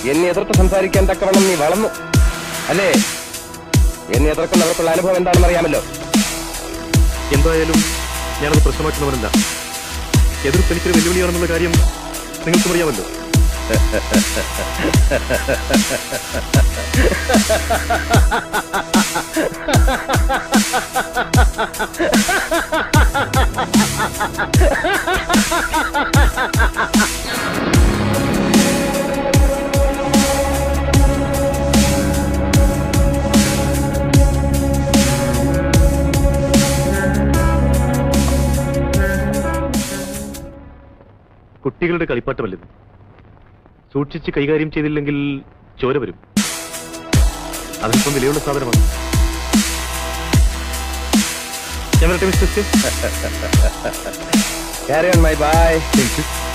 എന്നെ എതിർത്ത് സംസാരിക്കാൻ തക്കവണ്ണം നീ വളർന്നു അല്ലേ എന്നെ എതിർക്കുന്നവർക്കുള്ള അനുഭവം എന്താണെന്ന് അറിയാമല്ലോ എന്തായാലും ഞാനത് പ്രശ്നമാക്കുന്നവനല്ല എതിർപ്പ് എനിക്കൊരു വെല്ലുവിളിയാണെന്നുള്ള കാര്യം നിങ്ങൾക്കും അറിയാമല്ലോ കുട്ടികളുടെ കളിപ്പാട്ടമല്ലത് സൂക്ഷിച്ച് കൈകാര്യം ചെയ്തില്ലെങ്കിൽ ചോര വരും അതിപ്പം വിലയുള്ള സാധനമാണ് ഞാൻ വരട്ടെ mister Carry on, my boy. Thank U